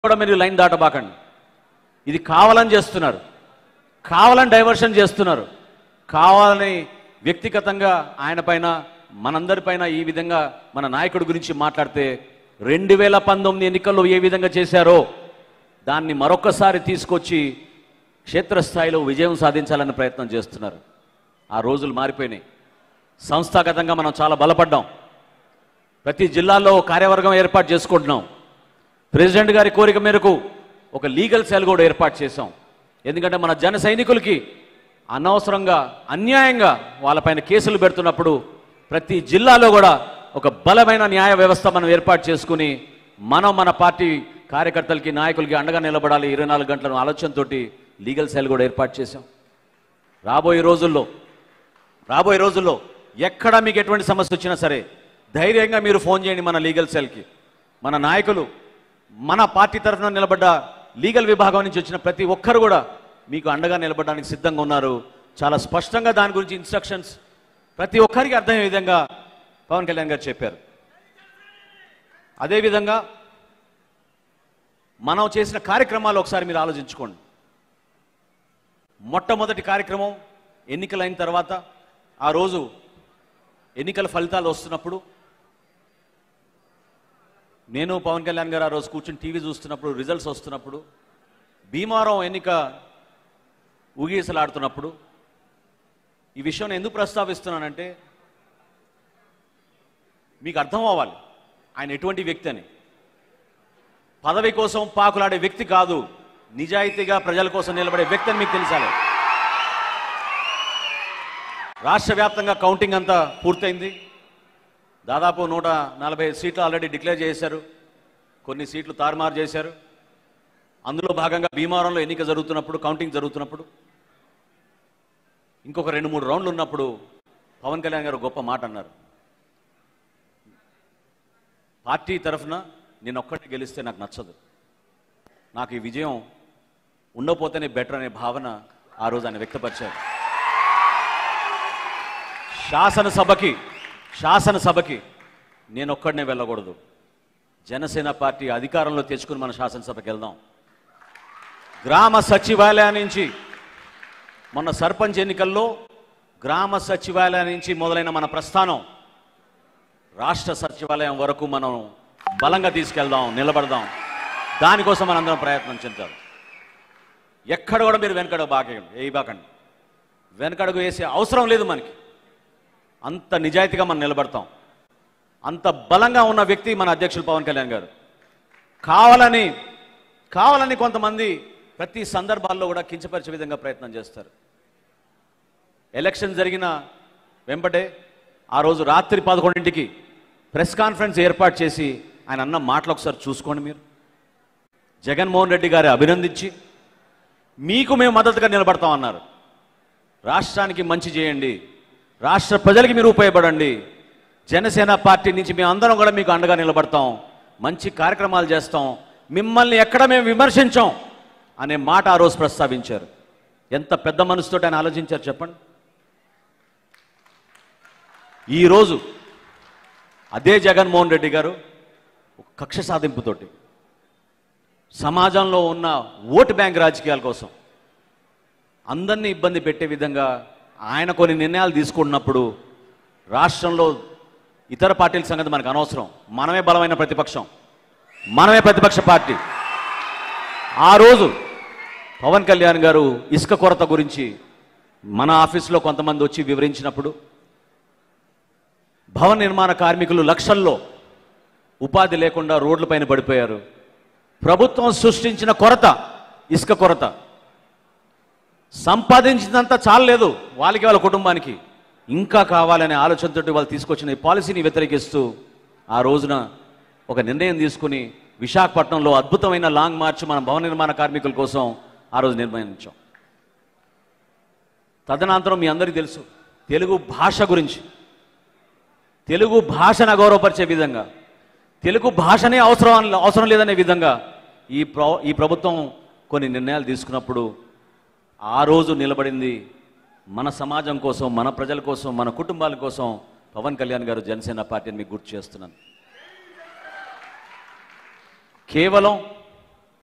కూడా మీరు లైన్ దాటబాకండి ఇది కావాలని చేస్తున్నారు కావాలని డైవర్షన్ చేస్తున్నారు కావాలని వ్యక్తిగతంగా ఆయన పైన మనందరిపైన ఈ విధంగా మన నాయకుడి గురించి మాట్లాడితే రెండు వేల పంతొమ్మిది ఎన్నికల్లో ఏ విధంగా చేశారో దాన్ని మరొకసారి తీసుకొచ్చి క్షేత్రస్థాయిలో విజయం సాధించాలని ప్రయత్నం చేస్తున్నారు ఆ రోజులు మారిపోయినాయి సంస్థాగతంగా మనం చాలా బలపడ్డాం ప్రతి జిల్లాలో కార్యవర్గం ఏర్పాటు చేసుకుంటున్నాం ప్రెసిడెంట్ గారి కోరిక మేరకు ఒక లీగల్ సెల్ కూడా ఏర్పాటు చేశాం ఎందుకంటే మన జన సైనికులకి అనవసరంగా అన్యాయంగా వాళ్ళపైన కేసులు పెడుతున్నప్పుడు ప్రతి జిల్లాలో కూడా ఒక బలమైన న్యాయ వ్యవస్థ మనం ఏర్పాటు చేసుకుని మనం మన పార్టీ కార్యకర్తలకి నాయకులకి అండగా నిలబడాలి ఇరవై నాలుగు గంటల ఆలోచనతోటి లీగల్ సెల్ కూడా ఏర్పాటు చేశాం రాబోయే రోజుల్లో రాబోయే రోజుల్లో ఎక్కడ మీకు ఎటువంటి సమస్య వచ్చినా సరే ధైర్యంగా మీరు ఫోన్ చేయండి మన లీగల్ సెల్కి మన నాయకులు మన పార్టీ తరఫున నిలబడ్డ లీగల్ విభాగం నుంచి వచ్చిన ప్రతి ఒక్కరు కూడా మీకు అండగా నిలబడడానికి సిద్ధంగా ఉన్నారు చాలా స్పష్టంగా దాని గురించి ఇన్స్ట్రక్షన్స్ ప్రతి ఒక్కరికి అర్థమయ్యే విధంగా పవన్ కళ్యాణ్ గారు చెప్పారు అదేవిధంగా మనం చేసిన కార్యక్రమాలు ఒకసారి మీరు ఆలోచించుకోండి మొట్టమొదటి కార్యక్రమం ఎన్నికలైన తర్వాత ఆ రోజు ఎన్నికల ఫలితాలు వస్తున్నప్పుడు నేను పవన్ కళ్యాణ్ గారు ఆ రోజు కూర్చుని టీవీ చూస్తున్నప్పుడు రిజల్ట్స్ వస్తున్నప్పుడు భీమారం ఎన్నిక ఊగీసలాడుతున్నప్పుడు ఈ విషయం నేను ఎందుకు ప్రస్తావిస్తున్నానంటే మీకు అర్థం అవ్వాలి ఆయన ఎటువంటి వ్యక్తి అని పదవి కోసం పాకులాడే వ్యక్తి కాదు నిజాయితీగా ప్రజల కోసం నిలబడే వ్యక్తి అని మీకు తెలిసాలి రాష్ట్ర వ్యాప్తంగా కౌంటింగ్ అంతా పూర్తయింది దాదాపు నూట నలభై సీట్లు ఆల్రెడీ డిక్లేర్ చేశారు కొన్ని సీట్లు తారుమారు చేశారు అందులో భాగంగా భీమవరంలో ఎన్నిక జరుగుతున్నప్పుడు కౌంటింగ్ జరుగుతున్నప్పుడు ఇంకొక రెండు మూడు రౌండ్లు ఉన్నప్పుడు పవన్ కళ్యాణ్ గారు గొప్ప మాట అన్నారు పార్టీ తరఫున నేను ఒక్కటి గెలిస్తే నాకు నచ్చదు నాకు ఈ విజయం ఉండకపోతేనే బెటర్ అనే భావన ఆ రోజు ఆయన వ్యక్తపరిచారు శాసనసభకి శాసనసభకి నేను ఒక్కడనే వెళ్ళకూడదు జనసేన పార్టీ అధికారంలో తెచ్చుకుని మన శాసనసభకి వెళ్దాం గ్రామ సచివాలయం నుంచి మొన్న సర్పంచ్ ఎన్నికల్లో గ్రామ సచివాలయం నుంచి మొదలైన మన ప్రస్థానం రాష్ట్ర సచివాలయం వరకు మనం బలంగా తీసుకెళ్దాం నిలబడదాం దానికోసం మనందరం ప్రయత్నం చేద్దాం ఎక్కడ కూడా మీరు వెనకడుగు బాకండి వేయబాకండి వెనకడుగు వేసే అవసరం లేదు మనకి అంత నిజాయితీగా మనం నిలబడతాం అంత బలంగా ఉన్న వ్యక్తి మన అధ్యక్షులు పవన్ కళ్యాణ్ గారు కావాలని కావాలని కొంతమంది ప్రతి సందర్భాల్లో కూడా కించపరిచే విధంగా ప్రయత్నం చేస్తారు ఎలక్షన్ జరిగిన వెంబడే ఆ రోజు రాత్రి పదకొండింటికి ప్రెస్ కాన్ఫరెన్స్ ఏర్పాటు చేసి ఆయన అన్న మాటలు ఒకసారి చూసుకోండి మీరు జగన్మోహన్ రెడ్డి గారి అభినందించి మీకు మేము మద్దతుగా నిలబడతాం అన్నారు రాష్ట్రానికి మంచి చేయండి రాష్ట్ర ప్రజలకి మీరు ఉపయోగపడండి జనసేన పార్టీ నుంచి మేము అందరం కూడా మీకు అండగా నిలబడతాం మంచి కార్యక్రమాలు చేస్తాం మిమ్మల్ని ఎక్కడ మేము విమర్శించాం అనే మాట ఆ రోజు ప్రస్తావించారు ఎంత పెద్ద మనసుతో ఆయన ఆలోచించారు చెప్పండి ఈరోజు అదే జగన్మోహన్ రెడ్డి గారు ఒక కక్ష సాధింపుతోటి సమాజంలో ఉన్న ఓటు బ్యాంక్ రాజకీయాల కోసం అందరినీ ఇబ్బంది పెట్టే విధంగా ఆయన కొన్ని నిర్ణయాలు తీసుకున్నప్పుడు రాష్ట్రంలో ఇతర పార్టీల సంగతి మనకు అనవసరం మనమే బలమైన ప్రతిపక్షం మనమే ప్రతిపక్ష పార్టీ ఆ రోజు పవన్ కళ్యాణ్ గారు ఇసుక కొరత గురించి మన ఆఫీసులో కొంతమంది వచ్చి వివరించినప్పుడు భవన నిర్మాణ కార్మికులు లక్షల్లో ఉపాధి లేకుండా రోడ్లపైన పడిపోయారు ప్రభుత్వం సృష్టించిన కొరత ఇసుక కొరత సంపాదించినంత చాలలేదు వాళ్ళకి వాళ్ళ కుటుంబానికి ఇంకా కావాలనే ఆలోచనతో వాళ్ళు తీసుకొచ్చిన ఈ పాలసీని వ్యతిరేకిస్తూ ఆ రోజున ఒక నిర్ణయం తీసుకుని విశాఖపట్నంలో అద్భుతమైన లాంగ్ మార్చ్ మన భవన నిర్మాణ కార్మికుల కోసం ఆ రోజు నిర్ణయించాం తదనంతరం మీ అందరికీ తెలుసు తెలుగు భాష గురించి తెలుగు భాషను అగౌరవపరిచే విధంగా తెలుగు భాషనే అవసరం అన- అవసరం లేదనే విధంగా ఈ ప్ర ఈ ప్రభుత్వం కొన్ని నిర్ణయాలు తీసుకున్నప్పుడు ఆ రోజు నిలబడింది మన సమాజం కోసం మన ప్రజల కోసం మన కుటుంబాల కోసం పవన్ కళ్యాణ్ గారు జనసేన పార్టీని మీకు గుర్తు చేస్తున్నాను కేవలం